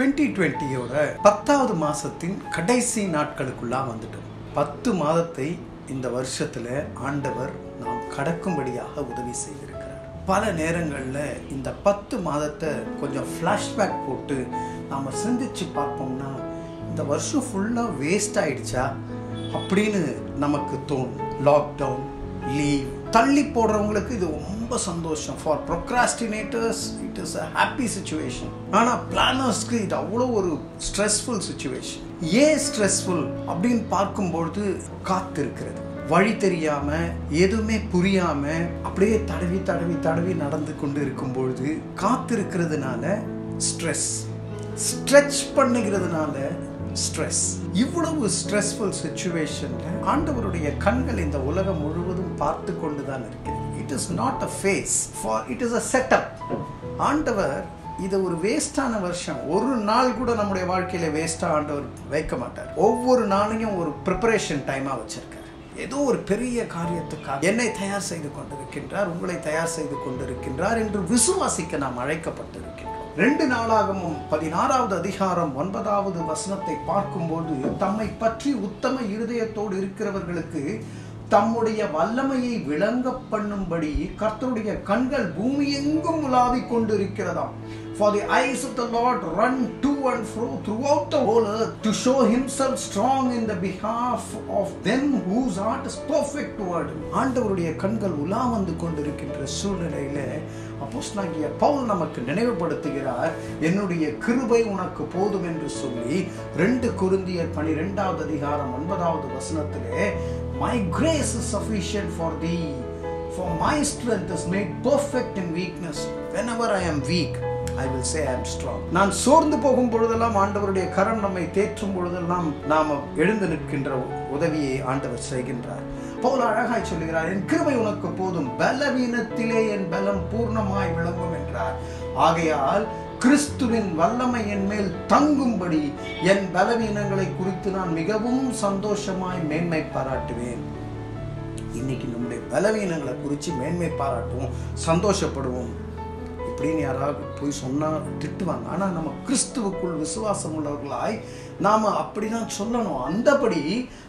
Twenty டுவெண்ட்டியோட பத்தாவது மாசத்தின் கடைசி நாட்களுக்குள்ளா வந்துட்டோம் பத்து மாதத்தை இந்த வருஷத்துல ஆண்டவர் நாம் கடக்கும்படியாக உதவி செய்திருக்கிறார் பல நேரங்களில் இந்த பத்து மாதத்தை கொஞ்சம் ஃப்ளாஷ்பேக் போட்டு நாம் சிந்திச்சு பார்ப்போம்னா இந்த வருஷம் ஃபுல்லாக வேஸ்ட் ஆயிடுச்சா அப்படின்னு நமக்கு தோணும் லாக்டவுன் லீவ் தள்ளி போடுறவங்களுக்கு இது ரொம்ப சந்தோஷம் for procrastinators it is a happy situation ஆனால் பிளானர்ஸ்க்கு இது அவ்வளோ ஒரு ஸ்ட்ரெஸ்ஃபுல் சுச்சுவேஷன் ஏன் ஸ்ட்ரெஸ்ஃபுல் அப்படின்னு பார்க்கும்பொழுது காத்திருக்கிறது வழி தெரியாம எதுவுமே புரியாம அப்படியே தடவி தடவி தடவி நடந்து கொண்டு இருக்கும் பொழுது காத்திருக்கிறதுனால ஸ்ட்ரெஸ் ஸ்ட்ரெச் பண்ணுகிறதுனால ஸ்ட்ரெஸ் இவ்வளவு ஸ்ட்ரெஸ்ஃபுல் சுச்சுவேஷன்ல ஆண்டவருடைய கண்கள் இந்த உலகம் முழுவதும் பார்த்து கொண்டு தான் இருக்கிறது it is not a phase for it is a setup ஆண்டவர் இது ஒரு வேஸ்டான வருஷம் ஒரு நாள் கூட நம்முடைய வாழ்க்கையில வேஸ்டா ஆண்டவர் வைக்க மாட்டார் ஒவ்வொரு நாளையும் ஒரு ப்ரிப்பரேஷன் டைமா வச்சிருக்கார் ஏதோ ஒரு பெரிய காரியத்துக்காக என்னை தயார் செய்து கொண்டிருக்கின்றார் உங்களை தயார் செய்து கொண்டிருக்கின்றார் என்று விசுவாசிக்க நாம் அழைக்கப்பட்டிருக்கின்றோம் ரெண்டு நாளாகவும் பதினாறாவது அதிகாரம் ஒன்பதாவது வசனத்தை பார்க்கும்போது தம்மை பற்றி உத்தம இருதயத்தோடு இருக்கிறவர்களுக்கு தம்முடைய வல்லமையை விளங்க பண்ணும்படி கர்த்தருடைய கண்கள் பூமி எங்கும் உலாவிக் கொண்டிருக்கிறதாம் For the eyes of the Lord run to and fro throughout the whole earth to show himself strong in the behalf of them whose heart is perfect toward him. ஆண்டவருடைய கண்கள் உலா வந்து கொண்டிருக்கின்ற சூழ்நிலையில அப்போஸ்தலனாகிய பவுல் நமக்கு நினைவுபடுத்துகிறார் என்னுடைய கிருபை உனக்கு போதும் என்று சொல்லி ரெண்டு குருந்தியர் பனிரெண்டாவது அதிகாரம் ஒன்பதாவது வசனத்திலே my grace is sufficient for thee for my strength is made perfect in weakness whenever i am weak I will say I strong நான் சோர்ந்து போகும் பொழுதெல்லாம் ஆண்டவருடைய கரம் நம்மை தேற்றும் பொழுதெல்லாம் நாம் எழுந்து நிற்கின்ற உதவியை ஆண்டவர் செய்கின்றார் பவுல் அழகாய் சொல்லுகிறார் என் கிருபை உனக்கு போதும் பலவீனத்திலே என் பலம் பூர்ணமாய் விளங்கும் என்றார் ஆகையால் கிறிஸ்துவின் வல்லமை என் மேல் தங்கும்படி என் பலவீனங்களை குறித்து நான் மிகவும் சந்தோஷமாய் மேன்மை பாராட்டுவேன் இன்னைக்கு நம்முடைய பலவீனங்களை குறித்து மேன்மை பாராட்டுவோம் சந்தோஷப்படுவோம் இப்படின்னு யாராவது போய் சொன்னால் திட்டுவாங்க ஆனால் நம்ம கிறிஸ்துவுக்குள் விசுவாசம் உள்ளவர்களாய் நாம் அப்படிதான் சொல்லணும் அந்தபடி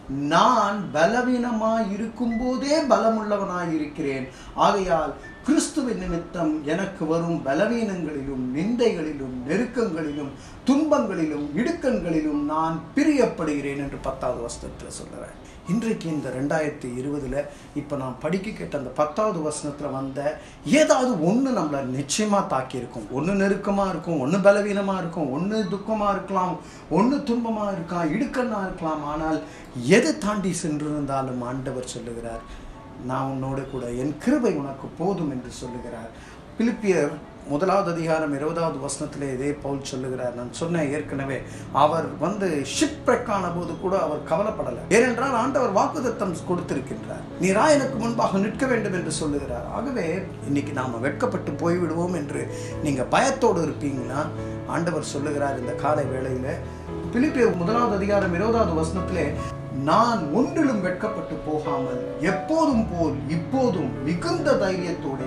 நான் பலவீனமாய் இருக்கும்போதே பலமுள்ளவனாய் இருக்கிறேன் ஆகையால் கிறிஸ்துவின் நிமித்தம் எனக்கு வரும் பலவீனங்களிலும் நிந்தைகளிலும் நெருக்கங்களிலும் துன்பங்களிலும் இடுக்கண்களிலும் நான் பிரியப்படுகிறேன் என்று பத்தாவது வசனத்தில் சொல்லுறேன் இன்றைக்கு இந்த ரெண்டாயிரத்தி இருபதுல இப்போ நான் படிக்க கேட்ட அந்த பத்தாவது வசனத்தில் வந்த ஏதாவது ஒன்று நம்மளை நிச்சயமாக தாக்கியிருக்கும் ஒன்று நெருக்கமாக இருக்கும் ஒன்று பலவீனமாக இருக்கும் ஒன்று துக்கமாக இருக்கலாம் ஒன்று துன்பமாக இருக்கலாம் இடுக்கண்ணாக இருக்கலாம் ஆனால் எது தாண்டி சென்றிருந்தாலும் ஆண்டவர் சொல்லுகிறார் நான் உன்னோடு கூட என் கிருபை உனக்கு போதும் என்று சொல்லுகிறார் பிலிப்பியர் முதலாவது அதிகாரம் இருபதாவது வசனத்திலே இதே பவுல் சொல்லுகிறார் நான் சொன்னேன் ஏற்கனவே அவர் வந்து ஷிப் ஆன போது கூட அவர் கவலைப்படலை ஏனென்றால் ஆண்டவர் வாக்குதத்தம் கொடுத்திருக்கின்றார் நீ ராயனுக்கு முன்பாக நிற்க வேண்டும் என்று சொல்லுகிறார் ஆகவே இன்னைக்கு நாம் வெட்கப்பட்டு போய்விடுவோம் என்று நீங்க பயத்தோடு இருப்பீங்கன்னா ஆண்டவர் சொல்லுகிறார் இந்த காலை வேளையில பிலிப்பியர் முதலாவது அதிகாரம் இருபதாவது வசனத்திலே நான் ஒன்றிலும் வெட்கப்பட்டு போகாமல் எப்போதும் போல் இப்போதும் மிகுந்த தைரியத்தோடு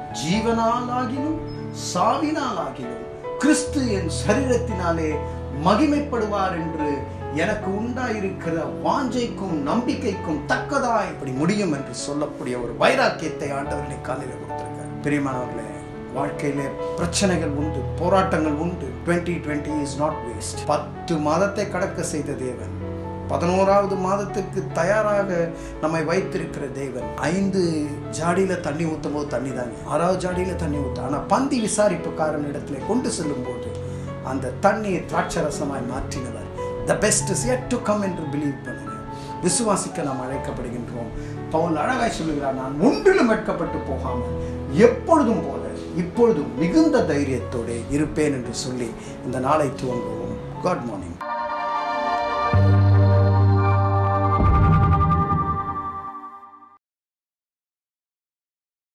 ஜீவனாலாகிலும் சாவினாலாகிலும் கிறிஸ்து என் சரீரத்தினாலே மகிமைப்படுவார் என்று எனக்கு உண்டாயிருக்கிற வாஞ்சைக்கும் நம்பிக்கைக்கும் தக்கதா இப்படி முடியும் என்று சொல்லக்கூடிய ஒரு வைராக்கியத்தை ஆண்டவர்களை காலையில் கொடுத்திருக்கார் பிரியமானவர்களே வாழ்க்கையிலே பிரச்சனைகள் உண்டு போராட்டங்கள் உண்டு twenty twenty is not waste பத்து மாதத்தை கடக்க செய்த தேவன் பதினோராவது மாதத்துக்கு தயாராக நம்மை வைத்திருக்கிற தேவன் ஐந்து ஜாடியில தண்ணி ஊற்றும் போது தண்ணி தாங்க ஆறாவது ஜாடியில தண்ணி ஊற்ற ஆனால் பந்தி விசாரிப்புக்காரன் இடத்துல கொண்டு செல்லும் போது அந்த தண்ணியை திராட்சரசமாய் மாற்றினவர் the best is yet to come என்று பிலீவ் பண்ணுங்க விசுவாசிக்க நாம் அழைக்கப்படுகின்றோம் பவுல் அழகாய் சொல்லுகிறார் நான் ஒன்றிலும் வெட்கப்பட்டு போகாமல் எப்பொழுதும் போல இப்பொழுதும் மிகுந்த தைரியத்தோடு இருப்பேன் என்று சொல்லி இந்த நாளை துவங்குவோம் காட் மார்னிங்